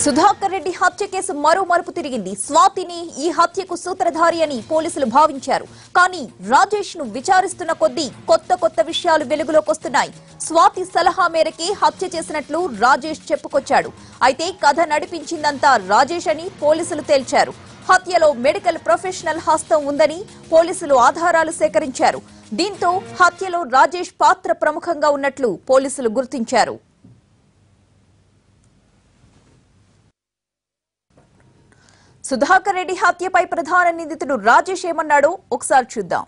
సుధాకర్ రెడ్డి హత్య కేసు మరో మలుపు తిరిగింది స్వాతిని ఈ హత్యకు సూత్రధారి అని పోలీసులు భావించారు కానీ రాజేష్ ను విచారిస్తున్న కొద్దీ కొత్త కొత్త విషయాలు వెలుగులోకి వస్తున్నాయి స్వాతి సలహా మేరకే హత్య చేసినట్లు రాజేష్ చెప్పుకొచ్చాడు అయితే కథ నడిపించిందంతా రాజేష్ అని పోలీసులు తేల్చారు హత్యలో మెడికల్ ప్రొఫెషనల్ హస్తం ఉందని పోలీసులు ఆధారాలు సేకరించారు దీంతో హత్యలో రాజేష్ పాత్ర ప్రముఖంగా ఉన్నట్లు పోలీసులు గుర్తించారు సుధాకర్ రెడ్డి హత్యపై ప్రధాన నిందితుడు రాజేష్ ఏమన్నాడో ఒకసారి చూద్దాం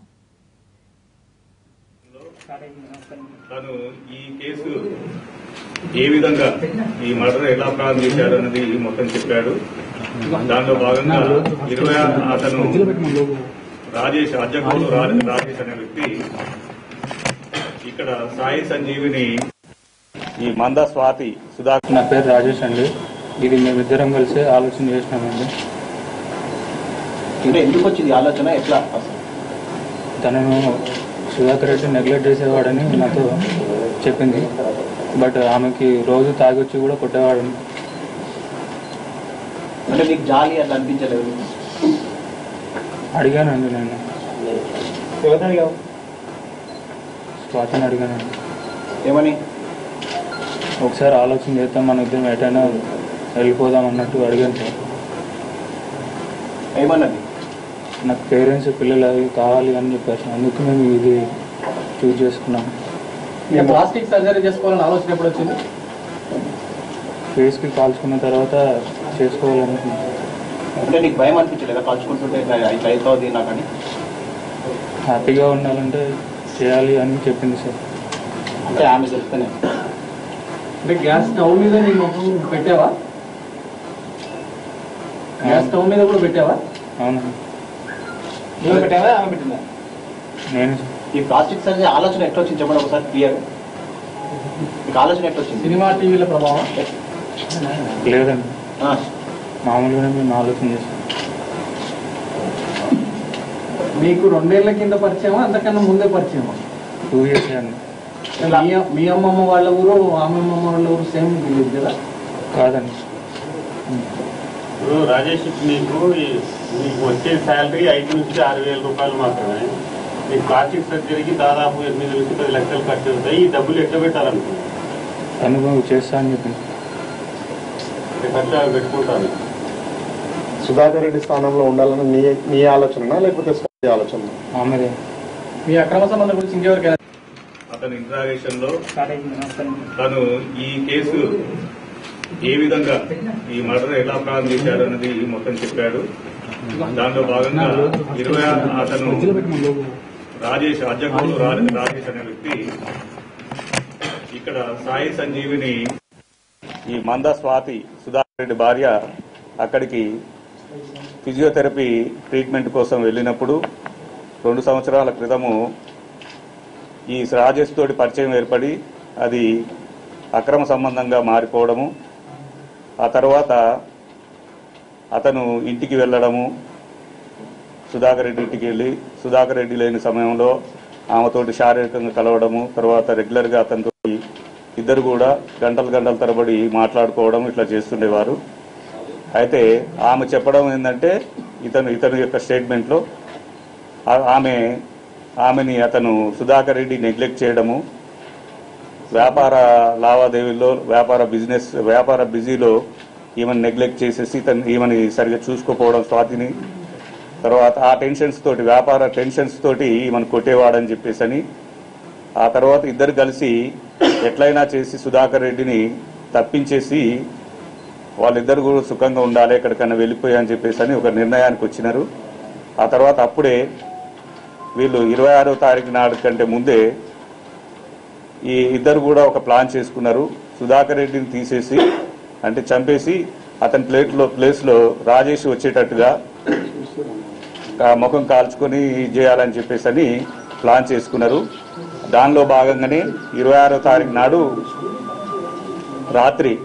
తను ఈ కేసు ఏ విధంగా ఈ మర్డర్ ఎలా ప్రారంభించాడు అన్నది మొత్తం చెప్పాడు దానిలో భాగంగా ఇరవై ఆరు అతను రాజేష్ అధ్యక్షుడు రా- రాజేష్ అనే వ్యక్తి ఇక్కడ సాయి సంజీవిని ఈ మంద స్వాతి సుధాకర్ నా పేరు రాజేష్ అండి ఇది మేమిద్దరం కలిసి ఆలోచన చేసినామండి అంటే ఎందుకు వచ్చింది ఆలోచన ఎట్లా అసలు తనను సుధాకర్ రెడ్డి నెగ్లెక్ట్ చేసేవాడని నాతో చెప్పింది బట్ ఆమెకి రోజు తాగొచ్చి కూడా కొట్టేవాడు అంటే నీకు జాలి అట్లా అనిపించలేదు అడిగానండి నేను స్వాతిని అడిగానండి ఏమని ఒకసారి ఆలోచన చేద్దాం మన ఇద్దరం ఎటైనా వెళ్ళిపోదాం అన్నట్టు అడిగాను సార్ ఏమన్నది నాకు పేరెంట్స్ పిల్లలు అవి కావాలి అని చెప్పారు అందుకు మేము ఇది చూజ్ చేసుకున్నాం ప్లాస్టిక్ సర్జరీ చేసుకోవాలని ఆలోచన ఎప్పుడు వచ్చింది ఫేస్కి కాల్చుకున్న తర్వాత చేసుకోవాలనుకున్నాం అంటే నీకు భయం అనిపించలేదా కలుసుకుంటుంటే ఇట్లా ఇట్లా అవుతుంది నాకని హ్యాపీగా ఉండాలంటే చేయాలి అని చెప్పింది సార్ అంటే ఆమె చెప్తేనే అంటే గ్యాస్ స్టవ్ మీద నీ ముఖం పెట్టావా గ్యాస్ స్టవ్ మీద కూడా పెట్టావా అవును నువ్వు పెట్టావా ఆమె పెట్టిందా నేను ఈ ప్లాస్టిక్ సర్జరీ ఆలోచన ఎట్లా వచ్చింది చెప్పండి ఒకసారి క్లియర్ మీకు ఆలోచన ఎట్లా వచ్చింది సినిమా టీవీల ప్రభావం లేదండి ఆ, మామూలుగానే మేము ఆలోచన చేస్తాం మీకు రెండేళ్ల కింద పరిచయమా అంతకన్నా ముందే పరిచయమా టూ ఇయర్స్ అండి మీ మీ అమ్మమ్మ వాళ్ళ ఊరు ఆమె అమ్మమ్మ వాళ్ళ ఊరు సేమ్ విలేజ్ కదా కాదండి ఇప్పుడు రాజేష్ నీకు ఈ- నీకు వచ్చే శాలరీ ఐదు నుంచి ఆరు వేల రూపాయలు మాత్రమే నీకు ప్లాస్టిక్ సర్జరీకి దాదాపు ఎనిమిది నుంచి పది లక్షలు ఖర్చు అవుతాయి ఈ డబ్బులు ఎట్లా పెట్టాలనుకున్నాను తను చేస్తా అని చెప్పింది ఖర్చు అవి పెట్టుకుంటాను సుధాకర్ రెడ్డి స్థానంలో ఉండాలని నీ నీ ఆలోచన లేకపోతే స్వాతి ఆలోచన ఆమెదే మీ అక్రమ సంబంధం గురించి ఇంకెవరికైనా అతని ఇంట్రాగేషన్ లో తను ఈ కేసు ఏ విధంగా ఈ మర్డర్ ఎలా ప్రారంభించాడు అన్నది మొత్తం చెప్పాడు దానిలో భాగంగా ఇరవై ఆరు అతను రాజేష్ అధ్యక్షుడు రా- రాజేష్ అనే వ్యక్తి ఇక్కడ సాయి సంజీవిని ఈ మంద స్వాతి సుధాకర్ రెడ్డి భార్య అక్కడికి ఫిజియోథెరపీ ట్రీట్మెంట్ కోసం వెళ్ళినప్పుడు రెండు సంవత్సరాల క్రితము ఈ రాజేష్ తోటి పరిచయం ఏర్పడి అది అక్రమ సంబంధంగా మారిపోవడము ఆ తర్వాత అతను ఇంటికి వెళ్ళడము సుధాకర్ రెడ్డి ఇంటికి వెళ్ళి సుధాకర్ రెడ్డి లేని సమయంలో ఆమెతోటి శారీరకంగా కలవడము తర్వాత రెగ్యులర్గా అతనితో ఇద్దరు కూడా గంటలు గంటల తరబడి మాట్లాడుకోవడం ఇట్లా చేస్తుండేవారు అయితే ఆమె చెప్పడం ఏంటంటే ఇతను ఇతని యొక్క స్టేట్మెంట్లో ఆ- ఆమె ఆమెని అతను సుధాకర్ రెడ్డి నెగ్లెక్ట్ చేయడము వ్యాపార లావాదేవీల్లో వ్యాపార బిజినెస్ వ్యాపార బిజీలో ఈమెను నెగ్లెక్ట్ చేసేసి తను ఈమెని సరిగా చూసుకోకపోవడం స్వాతిని తర్వాత ఆ టెన్షన్స్ తోటి వ్యాపార టెన్షన్స్ తోటి ఈమెను కొట్టేవాడని చెప్పేసి అని ఆ తర్వాత ఇద్దరు కలిసి ఎట్లయినా చేసి సుధాకర్ రెడ్డిని తప్పించేసి వాళ్ళిద్దరు కూడా సుఖంగా ఉండాలి ఎక్కడికైనా వెళ్ళిపోయా అని చెప్పేసి అని ఒక నిర్ణయానికి వచ్చినారు ఆ తర్వాత అప్పుడే వీళ్ళు ఇరవై ఆరో తారీఖు నాడు కంటే ముందే ఈ ఇద్దరు కూడా ఒక ప్లాన్ చేసుకున్నారు సుధాకర్ రెడ్డిని తీసేసి అంటే చంపేసి అతని ప్లేట్లో ప్లేస్లో రాజేష్ వచ్చేటట్టుగా ఆ ముఖం కాల్చుకొని ఇది చేయాలని చెప్పేసి అని ప్లాన్ చేసుకున్నారు దానిలో భాగంగానే ఇరవై ఆరో తారీఖు నాడు రాత్రి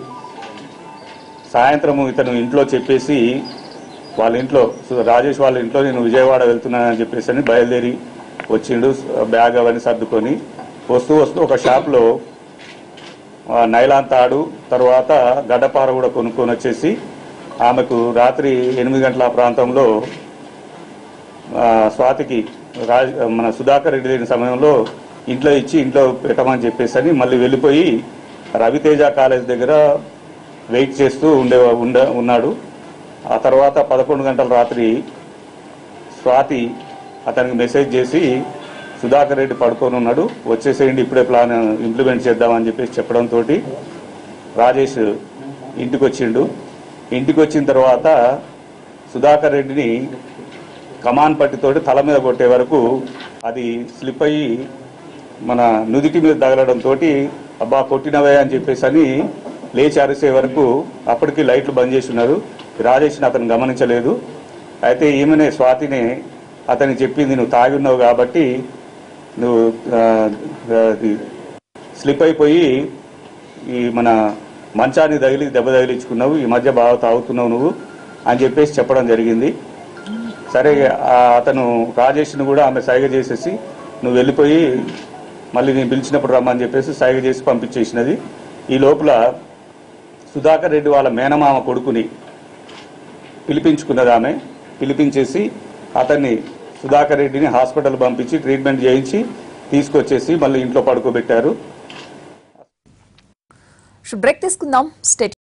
సాయంత్రం ఇతను ఇంట్లో చెప్పేసి వాళ్ళ ఇంట్లో సు- రాజేష్ వాళ్ళ ఇంట్లో నేను విజయవాడ వెళ్తున్నానని చెప్పేసి అని బయలుదేరి వచ్చిండు బ్యాగ్ అవన్నీ సర్దుకొని వస్తూ వస్తూ ఒక షాప్లో ఆ, నైలాన్ తాడు తర్వాత గడ్డపార కూడా కొనుక్కొని వచ్చేసి ఆమెకు రాత్రి ఎనిమిది గంటల ప్రాంతంలో ఆ, స్వాతికి రాజ్ మన సుధాకర్ రెడ్డి లేని సమయంలో ఇంట్లో ఇచ్చి ఇంట్లో పెట్టమని చెప్పేసి అని మళ్ళీ వెళ్ళిపోయి రవితేజ కాలేజ్ దగ్గర వెయిట్ చేస్తూ ఉండే ఉండ ఉన్నాడు ఆ తర్వాత పదకొండు గంటల రాత్రి స్వాతి అతనికి మెసేజ్ చేసి సుధాకర్ రెడ్డి పడుకొని ఉన్నాడు వచ్చేసేయండి ఇప్పుడే ప్లాన్ ఇంప్లిమెంట్ చేద్దామని చెప్పేసి చెప్పడంతో రాజేష్ ఇంటికి వచ్చిండు ఇంటికి వచ్చిన తర్వాత సుధాకర్ రెడ్డిని కమాన్ పట్టితోటి తల మీద కొట్టే వరకు అది స్లిప్ అయ్యి మన నుదిటి మీద తగలడంతో అబ్బా కొట్టినవే అని చెప్పేసి అని లేచి అరిసే వరకు అప్పటికి లైట్లు బంద్ చేసి ఉన్నారు రాజేష్ని అతను గమనించలేదు అయితే ఈమెనే స్వాతిని అతనికి చెప్పింది నువ్వు తాగి ఉన్నావు కాబట్టి నువ్వు ఆ, అది స్లిప్ అయిపోయి ఈ మన మంచాన్ని తగిలి దెబ్బ తగిలించుకున్నావు ఈ మధ్య బాగా తాగుతున్నావు నువ్వు అని చెప్పేసి చెప్పడం జరిగింది సరే ఆ అతను రాజేష్ను కూడా ఆమె సైగ చేసేసి నువ్వు వెళ్ళిపోయి మళ్ళీ నేను పిలిచినప్పుడు రమ్మని చెప్పేసి సైగ చేసి పంపించేసినది ఈ లోపల సుధాకర్ రెడ్డి వాళ్ళ మేనమామ కొడుకుని పిలిపించుకున్నది ఆమె పిలిపించేసి అతన్ని సుధాకర్ రెడ్డిని హాస్పిటల్ పంపించి ట్రీట్మెంట్ చేయించి తీసుకొచ్చేసి మళ్ళీ ఇంట్లో పడుకోబెట్టారు బ్రేక్ తీసుకుందాం స్టేట్